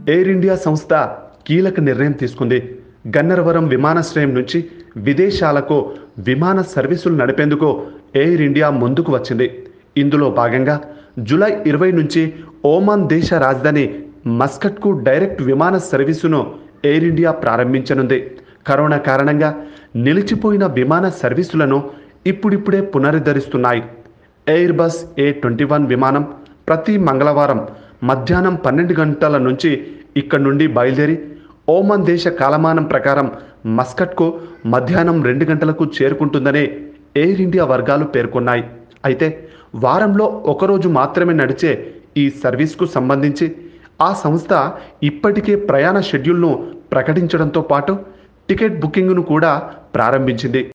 air India సంస్థ కీలక నిర్ణయం తీసుకుంది గన్నవరం విమానాశ్రయం నుంచి విదేశాలకు విమాన సర్వీసులు నడిపేందుకు ఎయిర్ ఇండియా ముందుకు వచ్చింది ఇందులో భాగంగా జూలై ఇరవై నుంచి ఓమాన్ దేశ రాజధాని మస్కట్కు డైరెక్ట్ విమాన సర్వీసును ఎయిర్ ఇండియా ప్రారంభించనుంది కరోనా కారణంగా నిలిచిపోయిన విమాన సర్వీసులను ఇప్పుడిప్పుడే పునరుద్ధరిస్తున్నాయి Airbus A twenty one విమానం ప్రతి మంగళవారం మధ్యాహ్నం పన్నెండు గంటల నుంచి ఇక్కడి నుండి బయలుదేరి ఓమన్ దేశ కాలమానం ప్రకారం మస్కట్కు మధ్యాహ్నం రెండు గంటలకు చేరుకుంటుందని ఎయిర్ ఇండియా వర్గాలు పేర్కొన్నాయి అయితే వారంలో ఒకరోజు మాత్రమే నడిచే ఈ సర్వీస్కు సంబంధించి ఆ సంస్థ ఇప్పటికే ప్రయాణ షెడ్యూల్ను ప్రకటించడంతో పాటు టికెట్ బుకింగ్ను కూడా ప్రారంభించింది